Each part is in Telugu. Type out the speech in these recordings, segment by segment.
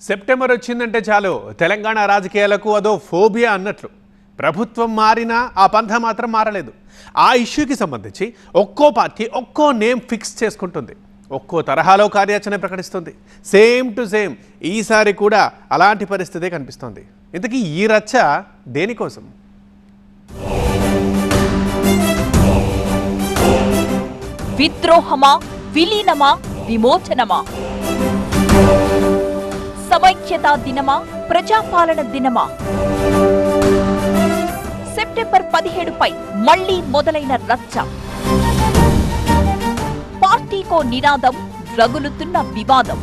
సెప్టెంబర్ వచ్చిందంటే చాలు తెలంగాణ రాజకీయాలకు అదో ఫోబియా అన్నట్లు ప్రభుత్వం మారినా ఆ పంథ మాత్రం మారలేదు ఆ ఇష్యూకి సంబంధించి ఒక్కో పార్టీ ఒక్కో నేమ్ ఫిక్స్ చేసుకుంటుంది ఒక్కో తరహాలో కార్యాచరణ ప్రకటిస్తుంది సేమ్ టు సేమ్ ఈసారి కూడా అలాంటి పరిస్థితే కనిపిస్తోంది ఇంతకీ ఈ రచ్చ దేనికోసం విద్రోహమా విలీనమా విమోచనమా సమైక్యతా దినమా ప్రజాపాలన దినమా సెప్టెంబర్ పదిహేడుపై మళ్లీ మొదలైన రచ్చ పార్టీకో నినాదం రగులుతున్న వివాదం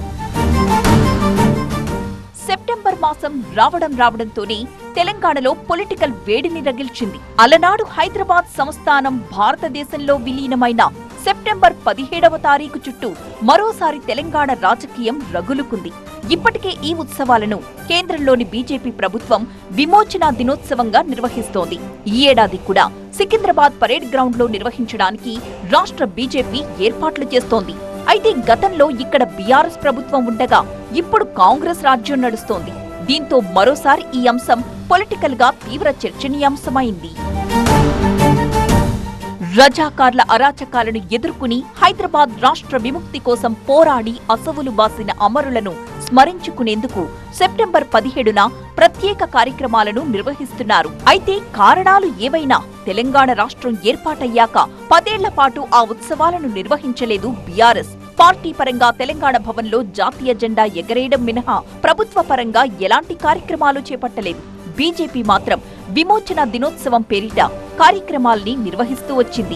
సెప్టెంబర్ మాసం రావడం రావడంతోనే తెలంగాణలో పొలిటికల్ వేడిని రగిల్చింది అలనాడు హైదరాబాద్ సంస్థానం భారతదేశంలో విలీనమైన సెప్టెంబర్ పదిహేడవ తారీఖు చుట్టూ మరోసారి తెలంగాణ రాజకీయం రగులుకుంది ఇప్పటికే ఈ ఉత్సవాలను కేంద్రంలోని బీజేపీ ప్రభుత్వం విమోచన దినోత్సవంగా నిర్వహిస్తోంది ఈ ఏడాది కూడా సికింద్రాబాద్ పరేడ్ గ్రౌండ్ లో నిర్వహించడానికి రాష్ట్ర బీజేపీ ఏర్పాట్లు చేస్తోంది అయితే గతంలో ఇక్కడ బీఆర్ఎస్ ప్రభుత్వం ఉండగా ఇప్పుడు కాంగ్రెస్ రాజ్యం నడుస్తోంది దీంతో మరోసారి ఈ అంశం పొలిటికల్ గా తీవ్ర చర్చనీయాంశమైంది రజాకార్ల అరాచకాలను ఎదుర్కొని హైదరాబాద్ రాష్ట్ర విముక్తి కోసం పోరాడి అసవులు బాసిన అమరులను స్మరించుకునేందుకు సెప్టెంబర్ పదిహేడున ప్రత్యేక కార్యక్రమాలను నిర్వహిస్తున్నారు అయితే కారణాలు ఏవైనా తెలంగాణ రాష్ట్రం ఏర్పాటయ్యాక పదేళ్ల పాటు ఆ ఉత్సవాలను నిర్వహించలేదు బీఆర్ఎస్ పార్టీ పరంగా తెలంగాణ భవన్లో జాతీయ జెండా ఎగరేయడం మినహా ప్రభుత్వ పరంగా ఎలాంటి కార్యక్రమాలు చేపట్టలేదు బీజేపీ మాత్రం విమోచన దినోత్సవం పేరిట కార్యక్రమాల్ని నిర్వహిస్తూ వచ్చింది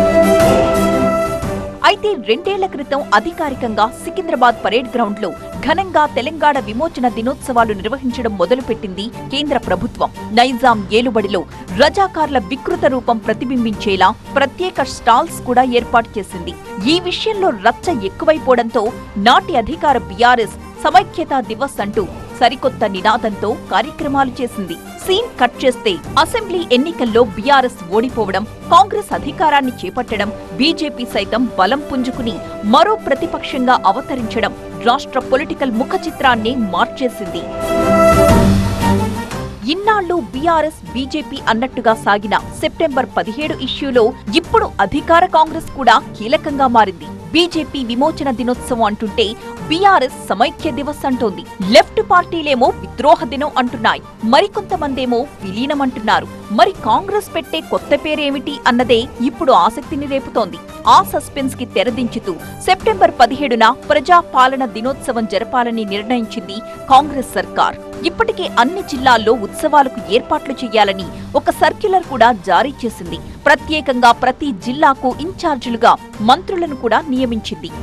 అయితే రెండేళ్ల క్రితం అధికారికంగా సికింద్రాబాద్ పరేడ్ గ్రౌండ్ లో ఘనంగా తెలంగాణ విమోచన దినోత్సవాలు నిర్వహించడం మొదలుపెట్టింది కేంద్ర ప్రభుత్వం నైజాం ఏలుబడిలో రజాకార్ల వికృత రూపం ప్రతిబింబించేలా ప్రత్యేక స్టాల్స్ కూడా ఏర్పాటు చేసింది ఈ విషయంలో రచ్చ ఎక్కువైపోవడంతో నాటి అధికార బీఆర్ఎస్ సమైక్యతా దివస్ అంటూ సరికొత్త నినాదంతో కార్యక్రమాలు చేసింది సీన్ కట్ చేస్తే అసెంబ్లీ ఎన్నికల్లో బీఆర్ఎస్ ఓడిపోవడం కాంగ్రెస్ అధికారాన్ని చేపట్టడం బీజేపీ సైతం బలం పుంజుకుని మరో ప్రతిపక్షంగా అవతరించడం రాష్ట్ర పొలిటికల్ ముఖ చిత్రాన్నే మార్చేసింది ఇన్నాళ్లు బీఆర్ఎస్ బీజేపీ అన్నట్టుగా సాగిన సెప్టెంబర్ పదిహేడు ఇష్యూలో ఇప్పుడు అధికార కాంగ్రెస్ కూడా కీలకంగా మారింది బీజేపీ విమోచన దినోత్సవం అంటుంటే బీఆర్ఎస్ సమైక్య దివస్ అంటోంది లెఫ్ట్ పార్టీలేమో విద్రోహ దినం అంటున్నాయి మరికొంతమందేమో విలీనం అంటున్నారు మరి కాంగ్రెస్ పెట్టే కొత్త పేరేమిటి అన్నదే ఇప్పుడు ఆసక్తిని రేపుతోంది ఆ సస్పెన్స్ కి తెరదించుతూ సెప్టెంబర్ పదిహేడున ప్రజా పాలన దినోత్సవం జరపాలని నిర్ణయించింది కాంగ్రెస్ సర్కార్ ఇప్పటికే అన్ని జిల్లాల్లో ఉత్సవాలకు ఏర్పాట్లు చేయాలని ఒక సర్క్యులర్ కూడా జారీ చేసింది ప్రత్యేకంగా ప్రతి జిల్లాకు ఇన్ఛార్జీలుగా మంత్రులను కూడా నియమించింది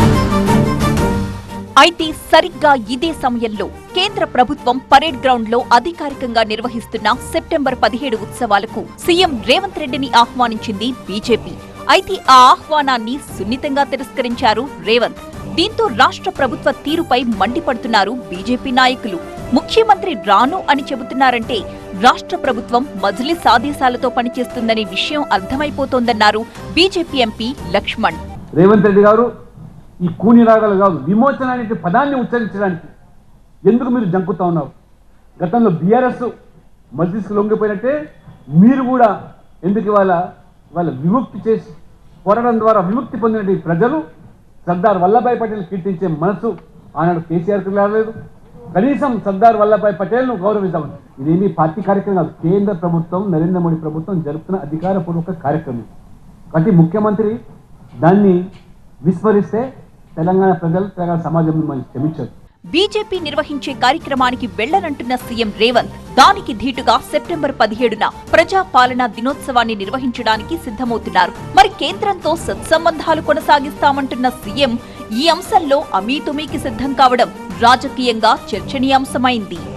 అయితే సరిగ్గా ఇదే సమయంలో కేంద్ర ప్రభుత్వం పరేడ్ గ్రౌండ్ లో అధికారికంగా నిర్వహిస్తున్న సెప్టెంబర్ పదిహేడు ఉత్సవాలకు సీఎం రేవంత్ రెడ్డిని ఆహ్వానించింది బీజేపీ అయితే ఆ ఆహ్వానాన్ని సున్నితంగా తిరస్కరించారు రేవంత్ దీంతో రాష్ట్ర ప్రభుత్వ తీరుపై మండిపడుతున్నారు బీజేపీ నాయకులు ముఖ్యమంత్రి రాను అని చెబుతున్నారంటే రాష్ట్ర ప్రభుత్వం మజ్లిస్ ఆదేశాలతో పనిచేస్తుందనే విషయం అర్థమైపోతోందన్నారు బీజేపీ ఎంపీ లక్ష్మణ్ రేవంత్ రెడ్డి గారు ఈ కూని రాగాలు కాదు విమోచన అనే పదాన్ని ఉచ్చరించడానికి ఎందుకు మీరు జంకుతా ఉన్నారు గతంలో బీఆర్ఎస్ మస్జిద్కి లొంగిపోయినట్టే మీరు కూడా ఎందుకు ఇవాళ వాళ్ళ విముక్తి చేసి పోరాటం ద్వారా విముక్తి పొందిన ఈ ప్రజలు సర్దార్ వల్లభాయ్ పటేల్ కీర్తించే మనసు ఆనాడు కేసీఆర్కి రాలేదు కనీసం సర్దార్ వల్లభాయ్ పటేల్ను గౌరవించామని ఇదేమీ పార్టీ కార్యక్రమం కాదు కేంద్ర ప్రభుత్వం నరేంద్ర మోడీ ప్రభుత్వం జరుపుతున్న అధికారపూర్వక కార్యక్రమం కాబట్టి ముఖ్యమంత్రి దాన్ని విస్మరిస్తే తెలంగాణ ప్రజలు తెలంగాణ సమాజం మిమ్మల్ని క్షమించారు బీజేపీ నిర్వహించే కార్యక్రమానికి వెళ్లనంటున్న సీఎం రేవంత్ దానికి ధీటుగా సెప్టెంబర్ పదిహేడున ప్రజా పాలనా దినోత్సవాన్ని నిర్వహించడానికి సిద్ధమవుతున్నారు మరి కేంద్రంతో సత్సంబంధాలు కొనసాగిస్తామంటున్న సీఎం ఈ అంశంలో అమీతుమీకి సిద్ధం కావడం రాజకీయంగా చర్చనీయాంశమైంది